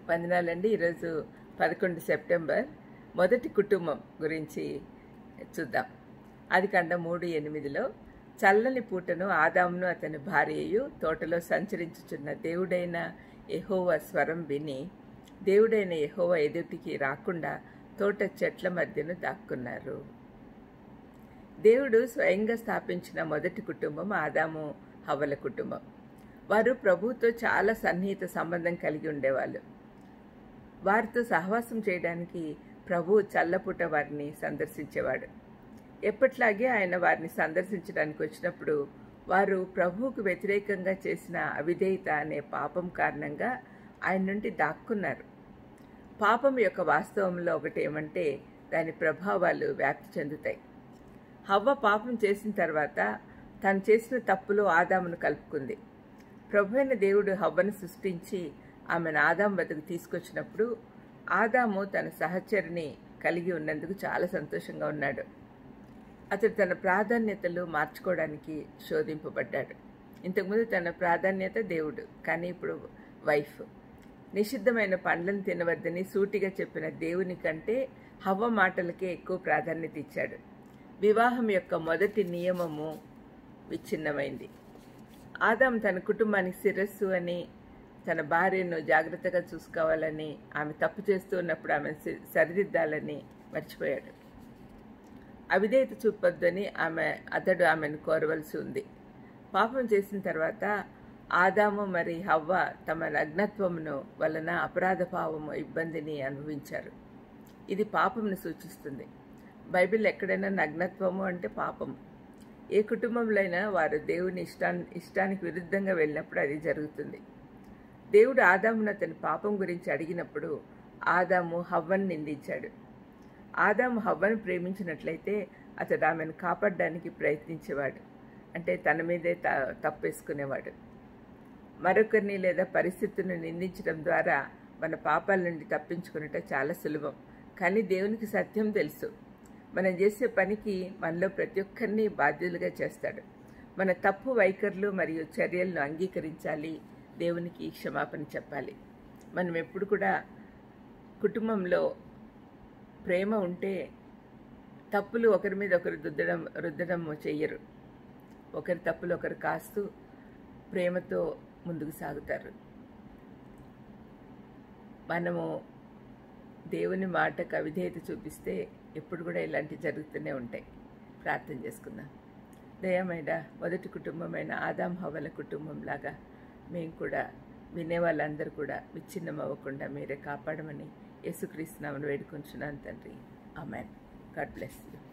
వందనాలండి ఈరోజు పదకొండు సెప్టెంబర్ మొదటి కుటుంబం గురించి చూద్దాం అది కండ మూడు ఎనిమిదిలో చల్లని పూటను ఆదామును అతని భార్యయు తోటలో సంచరించుచున్న దేవుడైన యెహోవా స్వరం విని దేవుడైన యెహోవా ఎదుటికి రాకుండా తోట చెట్ల మధ్యను దాక్కున్నారు దేవుడు స్వయంగా స్థాపించిన మొదటి కుటుంబం ఆదాము హవ్వల కుటుంబం వారు ప్రభువుతో చాలా సన్నిహిత సంబంధం కలిగి ఉండేవాళ్ళు వారితో సహవాసం చేయడానికి ప్రభు చల్లపుట వారిని సందర్శించేవాడు ఎప్పట్లాగే ఆయన వారిని సందర్శించడానికి వచ్చినప్పుడు వారు ప్రభువుకు వ్యతిరేకంగా చేసిన అవిధేయత అనే పాపం కారణంగా ఆయన నుండి దాక్కున్నారు పాపం యొక్క వాస్తవంలో ఒకటి ఏమంటే దాని ప్రభావాలు వ్యాప్తి చెందుతాయి హవ్వ పాపం చేసిన తర్వాత తను చేసిన తప్పులో ఆదామును కలుపుకుంది ప్రభు అయిన దేవుడు హవ్వను సృష్టించి ఆమెను ఆదాం వద్దకు తీసుకొచ్చినప్పుడు ఆదాము తన సహచరిని కలిగి ఉన్నందుకు చాలా సంతోషంగా ఉన్నాడు అతడు తన ప్రాధాన్యతలు మార్చుకోవడానికి శోధింపబడ్డాడు ఇంతకుముందు తన ప్రాధాన్యత దేవుడు కానీ ఇప్పుడు వైఫ్ నిషిద్ధమైన పండ్లను తినవద్దని సూటిగా చెప్పిన దేవుని కంటే హవ్వ మాటలకే ఎక్కువ ప్రాధాన్యత ఇచ్చాడు వివాహం యొక్క మొదటి నియమము విచ్ఛిన్నమైంది ఆదాం తన కుటుంబానికి శిరస్సు అని తన భార్యను జాగ్రత్తగా చూసుకోవాలని ఆమె తప్పు చేస్తూ ఉన్నప్పుడు ఆమె సరిదిద్దాలని మర్చిపోయాడు అవిధేయత చూపొద్దని ఆమె అతడు ఆమెను కోరవలసి ఉంది పాపం చేసిన తర్వాత ఆదాము మరి హవ్వ తమ నగ్నత్వమును వలన అపరాధ భావము ఇబ్బందిని అనుభవించారు ఇది పాపంను సూచిస్తుంది బైబిల్ ఎక్కడైనా నగ్నత్వము అంటే పాపము ఏ కుటుంబంలో అయినా వారు దేవుని ఇష్టాన్ని ఇష్టానికి విరుద్ధంగా వెళ్ళినప్పుడు అది జరుగుతుంది దేవుడు ఆదామును అతని పాపం గురించి అడిగినప్పుడు ఆదాము హవ్వను నిందించాడు ఆదాము హవ్వను ప్రేమించినట్లయితే అతడు ఆమెను కాపాడడానికి ప్రయత్నించేవాడు అంటే తన మీదే త తప్పేసుకునేవాడు మరొకరిని లేదా పరిస్థితులను నిందించడం ద్వారా మన పాపాల నుండి తప్పించుకున్నట చాలా సులభం కానీ దేవునికి సత్యం తెలుసు మనం చేసే పనికి మనలో ప్రతి ఒక్కరిని బాధ్యులుగా చేస్తాడు మన తప్పు వైఖరులు మరియు చర్యలను అంగీకరించాలి దేవునికి క్షమాపణ చెప్పాలి మనం ఎప్పుడు కూడా కుటుంబంలో ప్రేమ ఉంటే తప్పులు ఒకరి మీద ఒకరు రుద్దడం రుద్దడం చెయ్యరు ఒకరి తప్పులు ఒకరు కాస్తూ ప్రేమతో ముందుకు సాగుతారు మనము దేవుని మాటకు అవిధేయత చూపిస్తే ఎప్పుడు కూడా ఇలాంటివి జరుగుతూనే ఉంటాయి ప్రార్థన చేసుకుందాం దయమైన మొదటి కుటుంబమైన ఆదాం హవల కుటుంబం లాగా మేము కూడా వినే వాళ్ళందరూ కూడా విచ్ఛిన్నం అవ్వకుండా మీరే కాపాడమని యేసుక్రీస్తునామని వేడుకుంటున్నాను తండ్రి అమెన్ గాడ్ బ్లెస్ యూ